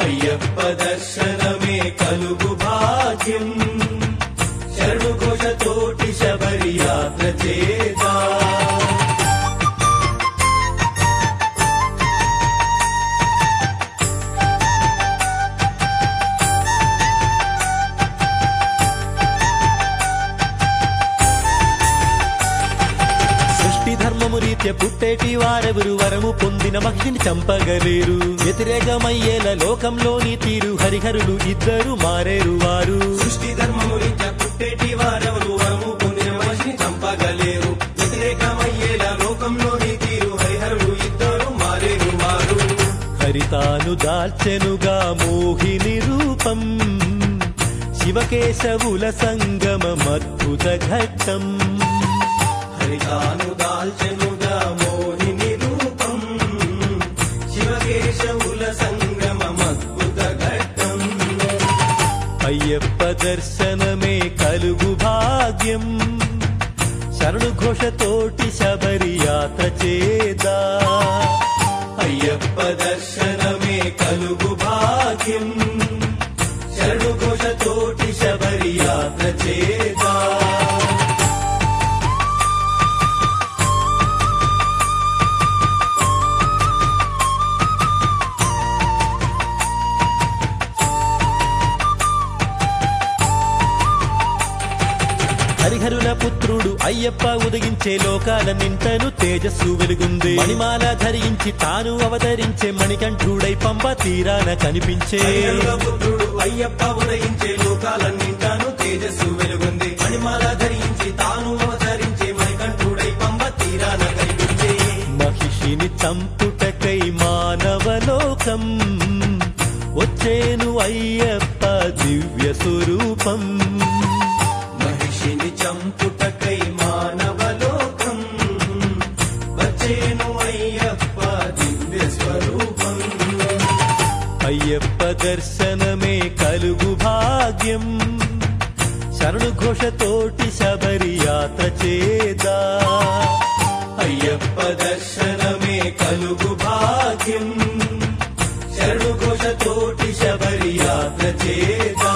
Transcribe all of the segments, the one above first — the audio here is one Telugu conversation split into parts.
అయ్యప్ప దర్శనమే కలుగు భాగ్యం శరణు ఘోషతోటి శబరి యాత్ర చేదా సృష్టి ధర్మము రీత్య పుట్టేటి వారెవరు వరము పొందిన మహిళని చంపగలేరు వ్యతిరేకమయ్యేల లోకంలోని తీరు హరిహరులు ఇద్దరు మారేరు వారు సృష్టి ధర్మము రీత్యా పుట్టేటి వారెవరు వరము పొందిన మనిషిని చంపగలేరు వ్యతిరేకమయ్యేలా లోకంలోని తీరు హరిహరులు ఇద్దరు మారేరు వారు హరితాను దాల్చెనుగా మోహిని రూపం శివకేశవుల సంగమమద్భుత ఘట్టం హరితాను దాల్చెనుగా మోహిని రూపం శివకేశవుల సంగమమద్భుత ఘట్టం అయ్యప్ప దర్శనమే కలుగు భాగ్యం శరణు ఘోషతోటి శబరి యాత్ర చేదా అయ్యప్ప దర్శనమే కలుగు భాగ్యం శరణు ఘోషతోటి శబరి యాత్ర చేదా హరిహరుల పుత్రుడు అయ్యప్ప ఉదగించే లోకాల నింటను తేజస్సు వెలుగుంది మణిమాల ధరించి తాను అవతరించే మణికంఠుడై పంప తీరాన కనిపించే హరిహరుల పుత్రుడు అయ్యప్ప ఉదయించే లోకాలన్నింటాను తేజస్సు వెలుగుంది మణిమాల ధరించి తాను అవతరించే మణికంఠుడై పంబ తీరాన కనిపించే మహిషిని చంపుటకై మానవలోకం వచ్చేను అయ్యప్ప దివ్య స్వరూపం మహిషిని చంపుటకై మానవలోకం వచ్చేను అయ్యప్ప దివ్య స్వరూపం అయ్యప్ప దర్శనమే కలుగు భాగ్యం శరణు ఘోషతోటి శబరి యాత్ర చేదా అయ్యప్ప దర్శనమే కలుగు భాగ్యం శరణు ఘోషతోటి శబరి యాత్ర చేదా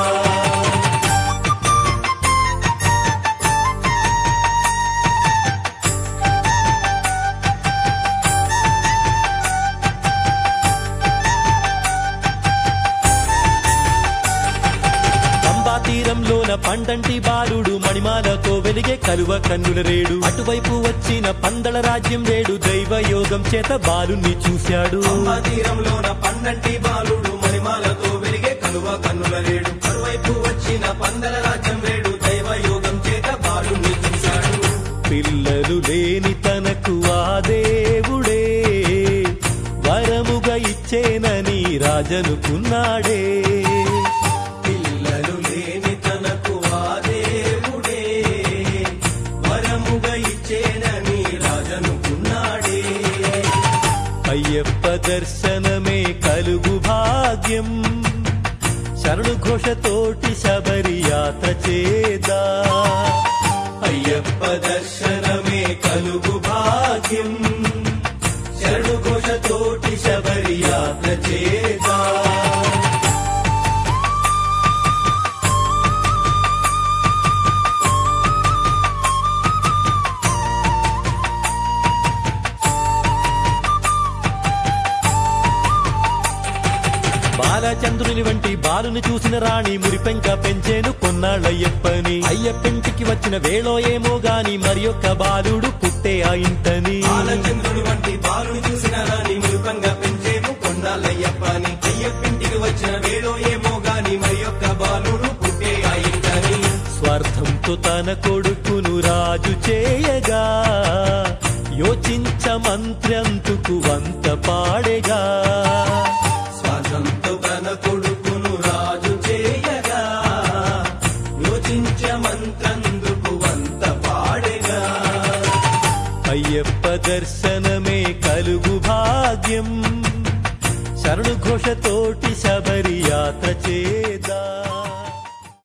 పంబా తీరంలోన పండంటి బాలుడు మణిమాలతో వెలిగే కలువ కన్నుల రేడు అటువైపు వచ్చిన పందల రాజ్యం రేడు దైవ యోగం చేత బాలుని చూశాడు అమ్మ తీరంలోన పన్నంటి బాలుడు మణిమాలతో వెలిగే కలువ కన్నుల రేడు మరువైపు వచ్చిన పందల రాజ్యం రేడు దైవ యోగం చేత బాలుని చూశాడు పిల్లలు లేని తనకు ఆ దేవుడే వరముగా ఇచ్చేనని రాజనుకున్నాడే పిల్లలు లేని తనకు ఆ దేవుడే వరముగా ఇచ్చేనని రాజనుకున్నాడే అయ్యప్ప దర్శనమే కలుగు భాగ్యం శరణు ఘోషతోటి శబరి యాత్ర చేదా అయ్యప్ప దర్శనమే కలుగు భాగ్యం శరణు ఘోషతోటి శబరి యాత్ర చేదా బాలచంద్రుని వంటి బాలుని చూసిన రాణి మురిపెంక పెంచేను కొన్నాళ్ళయ్యప్పని అయ్యప్పింటికి వచ్చిన వేళో ఏమో గాని మరి యొక్క బాలుడు పుట్టే ఆ ఇంటని బాలచంద్రుడి వంటి బాలుని చూసిన రాని మృగంగా పెంచేను కొండాలయ్యప్పని అయ్యప్పింటికి వచ్చిన వేళో ఏమో గాని మరి యొక్క బాలుడు పుట్టే అయిందని స్వార్థంతో తన కొడుకును రాజు చేయగా యోచించ మంత్రంతుకు వంత పాడేగా స్వాతంతో తన కొడుకును రాజు చేయగా యోచించ మంత్రందుకు వంత పాడేగా అయ్యప్ప దర్శనమే కలుగు భాగ్యం శరణు ఘోషతోటి శబరి యాత్ర చేదా